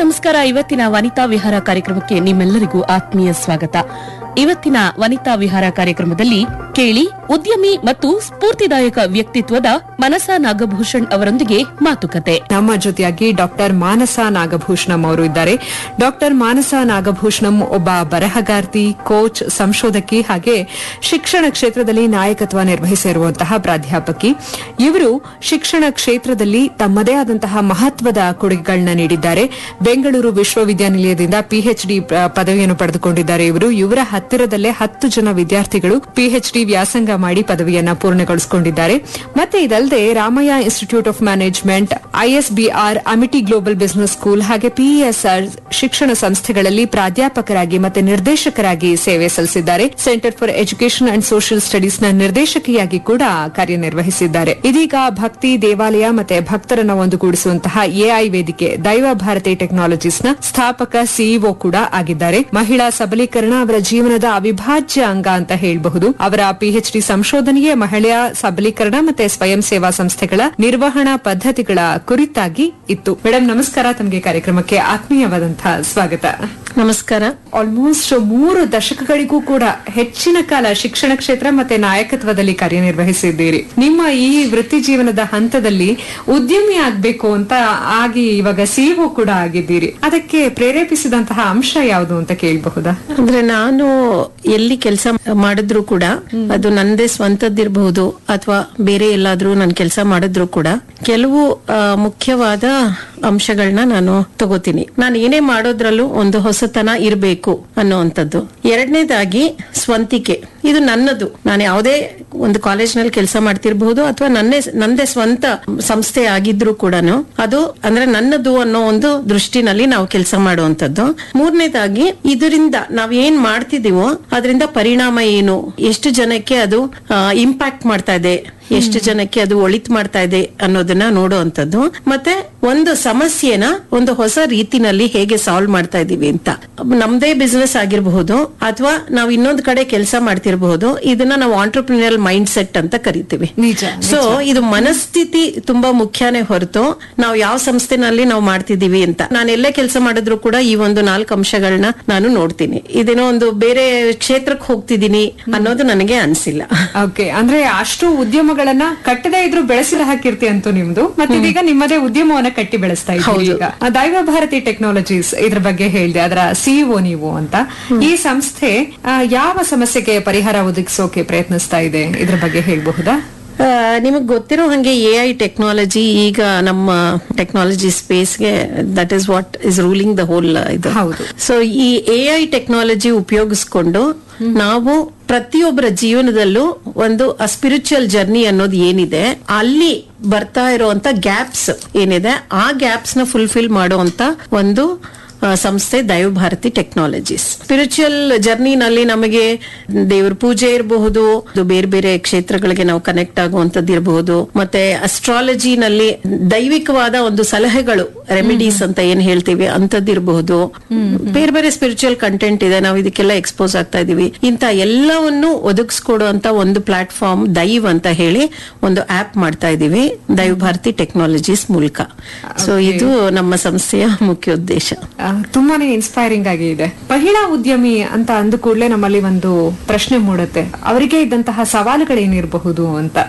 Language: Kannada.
ನಮಸ್ಕಾರ ಇವತ್ತಿನ ವನಿತಾ ವಿಹಾರ ಕಾರ್ಯಕ್ರಮಕ್ಕೆ ನಿಮ್ಮೆಲ್ಲರಿಗೂ ಆತ್ಮೀಯ ಸ್ವಾಗತ ಇವತ್ತಿನ ವನಿತಾ ವಿಹಾರ ಕಾರ್ಯಕ್ರಮದಲ್ಲಿ ಕೇಳಿ ಉದ್ಯಮಿ ಮತ್ತು ಸ್ಫೂರ್ತಿದಾಯಕ ವ್ಯಕ್ತಿತ್ವದ ಮನಸ ನಾಗಭೂಷಣ್ ಅವರೊಂದಿಗೆ ಮಾತುಕತೆ ನಮ್ಮ ಜೊತೆಯಾಗಿ ಡಾಕ್ಟರ್ ಮಾನಸ ನಾಗಭೂಷಣಂ ಅವರು ಇದ್ದಾರೆ ಡಾಕ್ಟರ್ ಮಾನಸ ನಾಗಭೂಷಣಂ ಒಬ್ಬ ಬರಹಗಾರ್ತಿ ಕೋಚ್ ಸಂಶೋಧಕಿ ಹಾಗೆ ಶಿಕ್ಷಣ ಕ್ಷೇತ್ರದಲ್ಲಿ ನಾಯಕತ್ವ ನಿರ್ವಹಿಸಿರುವಂತಹ ಪ್ರಾಧ್ಯಾಪಕಿ ಇವರು ಶಿಕ್ಷಣ ಕ್ಷೇತ್ರದಲ್ಲಿ ತಮ್ಮದೇ ಆದಂತಹ ಮಹತ್ವದ ಕೊಡುಗೆಗಳನ್ನ ನೀಡಿದ್ದಾರೆ ಬೆಂಗಳೂರು ವಿಶ್ವವಿದ್ಯಾನಿಲಯದಿಂದ ಪಿಎಚ್ಡಿ ಪದವಿಯನ್ನು ಪಡೆದುಕೊಂಡಿದ್ದಾರೆ ಇವರು ಇವರ ಹತ್ತಿರದಲ್ಲೇ ಹತ್ತು ಜನ ವಿದ್ಯಾರ್ಥಿಗಳು ಪಿಎಚ್ಡಿ ವ್ಯಾಸಂಗ ಮಾಡಿ ಪದವಿಯನ್ನ ಪೂರ್ಣಗೊಳಿಸಿಕೊಂಡಿದ್ದಾರೆ ಮತ್ತೆ ಇದಲ್ಲದೆ Ramaiah institute of management ISBR Amity global business school ಹಾಗೆ ಪಿಇಎಸ್ಆರ್ ಶಿಕ್ಷಣ ಸಂಸ್ಥೆಗಳಲ್ಲಿ ಪ್ರಾಧ್ಯಾಪಕರಾಗಿ ಮತ್ತೆ ನಿರ್ದೇಶಕರಾಗಿ ಸೇವೆ ಸಲ್ಲಿಸಿದ್ದಾರೆ centre for education and social studies ನ ನಿರ್ದೇಶಕಿಯಾಗಿ ಕೂಡ ಕಾರ್ಯನಿರ್ವಹಿಸಿದ್ದಾರೆ ಇದೀಗ ಭಕ್ತಿ ದೇವಾಲಯ ಮತ್ತೆ ಭಕ್ತರನ್ನ ಒಂದುಗೂಡಿಸುವಂತಹ ಎಐ ವೇದಿಕೆ ದೈವ ಭಾರತಿ ಟೆಕ್ನಾಲಜೀಸ್ ನ ಸ್ಥಾಪಕ ಸಿಇಒ ಕೂಡ ಆಗಿದ್ದಾರೆ ಮಹಿಳಾ ಸಬಲೀಕರಣ ಅವರ ಜೀವನದ ಅವಿಭಾಜ್ಯ ಅಂಗ ಅಂತ ಹೇಳಬಹುದು ಅವರ ಪಿಎಚ್ಡಿ ಸಂಶೋಧನೆಯೇ ಮಹಿಳೆಯ ಸಬಲೀಕರಣ ಮತ್ತೆ ಸ್ವಯಂ ಸೇವಾ ಸಂಸ್ಥೆಗಳ ನಿರ್ವಹಣಾ ಪದ್ಧತಿಗಳ ಕುರಿತಾಗಿ ಇತ್ತು ಮೇಡಮ್ ನಮಸ್ಕಾರ ತಮಗೆ ಕಾರ್ಯಕ್ರಮಕ್ಕೆ ಆತ್ಮೀಯವಾದಂತಹ ಸ್ವಾಗತ ನಮಸ್ಕಾರ ಆಲ್ಮೋಸ್ಟ್ ಮೂರು ದಶಕಗಳಿಗೂ ಕೂಡ ಹೆಚ್ಚಿನ ಕಾಲ ಶಿಕ್ಷಣ ಕ್ಷೇತ್ರ ಮತ್ತೆ ನಾಯಕತ್ವದಲ್ಲಿ ಕಾರ್ಯನಿರ್ವಹಿಸಿದ್ದೀರಿ ನಿಮ್ಮ ಈ ವೃತ್ತಿ ಜೀವನದ ಹಂತದಲ್ಲಿ ಉದ್ಯಮಿ ಆಗ್ಬೇಕು ಅಂತ ಆಗಿ ಇವಾಗ ಸಿಇಒ ಕೂಡ ಆಗಿದ್ದೀರಿ ಅದಕ್ಕೆ ಪ್ರೇರೇಪಿಸಿದಂತಹ ಅಂಶ ಯಾವುದು ಅಂತ ಕೇಳಬಹುದಾ ಅಂದ್ರೆ ನಾನು ಎಲ್ಲಿ ಕೆಲಸ ಮಾಡಿದ್ರು ಕೂಡ ಅದು ನಂದೇ ಸ್ವಂತದ್ದಿರಬಹುದು ಅಥವಾ ಬೇರೆ ಎಲ್ಲಾದ್ರೂ ನಾನು ಕೆಲಸ ಮಾಡಿದ್ರು ಕೂಡ ಕೆಲವು ಆ, ಮುಖ್ಯವಾದ ಅಂಶಗಳನ್ನ ನಾನು ತಗೋತೀನಿ ನಾನು ಏನೇ ಮಾಡೋದ್ರಲ್ಲೂ ಒಂದು ಹೊಸತನ ಇರಬೇಕು ಅನ್ನುವಂಥದ್ದು ಎರಡನೇದಾಗಿ ಸ್ವಂತಿಕೆ ಇದು ನನ್ನದು ನಾನು ಯಾವುದೇ ಒಂದು ಕಾಲೇಜ್ನಲ್ಲಿ ಕೆಲಸ ಮಾಡ್ತಿರ್ಬಹುದು ಅಥವಾ ನನ್ನೇ ನಂದೇ ಸ್ವಂತ ಸಂಸ್ಥೆ ಆಗಿದ್ರು ಕೂಡ ಅದು ಅಂದ್ರೆ ನನ್ನದು ಅನ್ನೋ ಒಂದು ದೃಷ್ಟಿನಲ್ಲಿ ನಾವು ಕೆಲಸ ಮಾಡುವಂತದ್ದು ಮೂರನೇದಾಗಿ ಇದರಿಂದ ನಾವ್ ಏನ್ ಮಾಡ್ತಿದೀವೋ ಅದರಿಂದ ಪರಿಣಾಮ ಏನು ಎಷ್ಟು ಜನಕ್ಕೆ ಅದು ಇಂಪ್ಯಾಕ್ಟ್ ಮಾಡ್ತಾ ಇದೆ ಎಷ್ಟು ಜನಕ್ಕೆ ಅದು ಒಳಿತ್ ಮಾಡ್ತಾ ಇದೆ ಅನ್ನೋದನ್ನ ನೋಡುವಂತದ್ದು ಮತ್ತೆ ಒಂದು ಸಮಸ್ಯೆನ ಒಂದು ಹೊಸ ರೀತಿನಲ್ಲಿ ಹೇಗೆ ಸಾಲ್ವ್ ಮಾಡ್ತಾ ಇದೀವಿ ಅಂತ ನಮ್ದೇ ಬಿಸ್ನೆಸ್ ಆಗಿರಬಹುದು ಅಥವಾ ನಾವು ಇನ್ನೊಂದ್ ಕಡೆ ಕೆಲಸ ಮಾಡ್ತಿರಬಹುದು ಇದನ್ನ ನಾವು ಆಂಟರ್ಪ್ರಿನಿಯಲ್ ಮೈಂಡ್ ಸೆಟ್ ಅಂತ ಕರಿತೀವಿ ನಿಜ, ಸೊ ಇದು ಮನಸ್ಥಿತಿ ತುಂಬಾ ಮುಖ್ಯನೇ ಹೊರತು ನಾವು ಯಾವ ಸಂಸ್ಥೆನಲ್ಲಿ ನಾವು ಮಾಡ್ತಿದೀವಿ ಅಂತ ನಾನು ಎಲ್ಲೇ ಕೆಲಸ ಮಾಡಿದ್ರು ಕೂಡ ಈ ಒಂದು ನಾಲ್ಕು ಅಂಶಗಳನ್ನ ನಾನು ನೋಡ್ತೀನಿ ಇದೇನೋ ಒಂದು ಬೇರೆ ಕ್ಷೇತ್ರಕ್ಕೆ ಹೋಗ್ತಿದ್ದೀನಿ ಅನ್ನೋದು ನನಗೆ ಅನ್ಸಿಲ್ಲ ಓಕೆ ಅಂದ್ರೆ ಅಷ್ಟು ಉದ್ಯಮಗಳನ್ನ ಕಟ್ಟದೇ ಇದ್ರು ಬೆಳೆಸಿದ ಹಾಕಿರ್ತಿ ಅಂತೂ ನಿಮ್ದು ಮತ್ತೆ ಇದೀಗ ನಿಮ್ಮದೇ ಉದ್ಯಮವನ್ನ ಕಟ್ಟಿ ಬೆಳೆಸ್ತಾ ಇದ್ದೀರಿ ಈಗ ಆ, ದೈವ ಭಾರತಿ ಟೆಕ್ನಾಲಜೀಸ್ ಇದ್ರ ಬಗ್ಗೆ ಹೇಳಿದೆ ಅದರ ಸಿಇಒ ನೀವು ಅಂತ ಈ ಸಂಸ್ಥೆ ಆ, ಯಾವ ಸಮಸ್ಯೆಗೆ ಪರಿಹಾರ ಒದಗಿಸೋಕೆ ಪ್ರಯತ್ನಿಸ್ತಾ ಇದೆ ಇದ್ರ ಬಗ್ಗೆ ಹೇಳ್ಬಹುದಾ ನಿಮಗೆ ಗೊತ್ತಿರೋ ಹಂಗೆ ಎ ಐ ಟೆಕ್ನಾಲಜಿ ಈಗ ನಮ್ಮ ಟೆಕ್ನಾಲಜಿ ಸ್ಪೇಸ್ಗೆ that is what is ruling the whole ಇದು ಹೌದು. ಸೊ ಈ ಎ ಐ ಟೆಕ್ನಾಲಜಿ ಉಪಯೋಗಿಸ್ಕೊಂಡು ನಾವು ಪ್ರತಿಯೊಬ್ಬರ ಜೀವನದಲ್ಲೂ ಒಂದು ಸ್ಪಿರಿಚುವಲ್ ಜರ್ನಿ ಅನ್ನೋದು ಏನಿದೆ ಅಲ್ಲಿ ಬರ್ತಾ ಇರುವಂತ ಗ್ಯಾಪ್ಸ್ ಏನಿದೆ ಆ ಗ್ಯಾಪ್ಸ್ ನ ಫುಲ್ಫಿಲ್ ಮಾಡುವಂತ ಒಂದು ಆ, ಸಂಸ್ಥೆ ದೈವಭಾರತಿ ಟೆಕ್ನಾಲಜೀಸ್ ಸ್ಪಿರಿಚುವಲ್ ಜರ್ನಿನಲ್ಲಿ ನಮಗೆ ದೇವ್ರ ಪೂಜೆ ಇರಬಹುದು ಅದು ಬೇರೆ ಬೇರೆ ಕ್ಷೇತ್ರಗಳಿಗೆ ನಾವು ಕನೆಕ್ಟ್ ಆಗುವಂತದ್ದು ಇರಬಹುದು ಮತ್ತೆ ಅಸ್ಟ್ರಾಲಜಿನಲ್ಲಿ ದೈವಿಕವಾದ ಒಂದು ಸಲಹೆಗಳು ರೆಮಿಡೀಸ್ ಅಂತ ಏನ್ ಹೇಳ್ತೀವಿ ಅಂತದ್ದಿರಬಹುದು ಬೇರೆ ಬೇರೆ ಸ್ಪಿರಿಚುವಲ್ ಕಂಟೆಂಟ್ ಇದೆ ನಾವು ಇದಕ್ಕೆಲ್ಲ ಎಕ್ಸ್ಪೋಸ್ ಆಗ್ತಾ ಇದೀವಿ ಇಂತ ಎಲ್ಲವನ್ನು ಒದಗಿಸ್ಕೊಡುವಂತ ಒಂದು ಪ್ಲಾಟ್ಫಾರ್ಮ್ ದೈವ್ ಅಂತ ಹೇಳಿ ಒಂದು ಆಪ್ ಮಾಡ್ತಾ ಇದೀವಿ ದೈವ್ ಭಾರತಿ ಟೆಕ್ನಾಲಜೀಸ್ ಮೂಲಕ ಸೊ ಇದು ನಮ್ಮ ಸಂಸ್ಥೆಯ ಮುಖ್ಯ ಉದ್ದೇಶ ಆ, ತುಂಬಾನೇ ಇನ್ಸ್ಪೈರಿಂಗ್ ಆಗಿ ಇದೆ ಮಹಿಳಾ ಉದ್ಯಮಿ ಅಂತ ಅಂದ ಕೂಡಲೇ ನಮ್ಮಲ್ಲಿ ಒಂದು ಪ್ರಶ್ನೆ ಮೂಡುತ್ತೆ ಅವರಿಗೆ ಇದ್ದಂತಹ ಸವಾಲುಗಳೇನಿರಬಹುದು ಅಂತ